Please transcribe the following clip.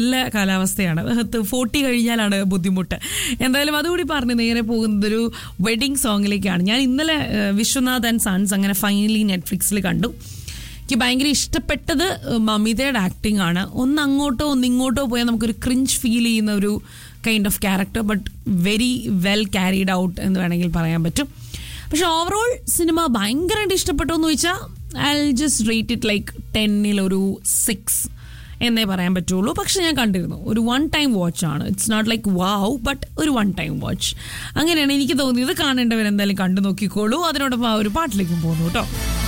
നല്ല കാലാവസ്ഥയാണ് ഫോർട്ടി കഴിഞ്ഞാലാണ് ബുദ്ധിമുട്ട് എന്തായാലും അതുകൂടി പറഞ്ഞ് നേരെ പോകുന്നത് ഒരു വെഡിങ് സോങ്ങിലേക്കാണ് ഞാൻ ഇന്നലെ ഏഹ്, വിശ്വനാഥ് ആൻഡ് സൺസ് അങ്ങനെ ഫൈനലി നെറ്റ്ഫ്ലിക്സിൽ കണ്ടു എനിക്ക് ഭയങ്കര ഇഷ്ടപ്പെട്ടത് മമിതയുടെ ആക്ടിംഗ് ആണ് ഒന്ന് അങ്ങോട്ടോ ഒന്ന് ഇങ്ങോട്ടോ പോയാൽ നമുക്കൊരു ക്രിഞ്ച് ഫീൽ ചെയ്യുന്ന ഒരു kind of character but very well carried out എന്ന് വേണമെങ്കിൽ പറയാൻ പറ്റും പക്ഷെ ഓവറോൾ സിനിമ ഭയങ്കരമായിട്ട് ഇഷ്ടപ്പെട്ടു എന്ന് ചോദിച്ചാൽ I just rate it like ടെന്നിൽ ഒരു സിക്സ് എന്നേ പറയാൻ പറ്റുള്ളൂ പക്ഷെ ഞാൻ കണ്ടിരുന്നു ഒരു വൺ ടൈം വാച്ച് ആണ് it's not like wow but ഒരു വൺ ടൈം വാച്ച് അങ്ങനെയാണ് എനിക്ക് തോന്നിയത് കാണേണ്ടവരെന്തായാലും കണ്ടു നോക്കിക്കോളൂ അതിനോടൊപ്പം ആ ഒരു പാട്ടിലേക്കും പോകുന്നു കേട്ടോ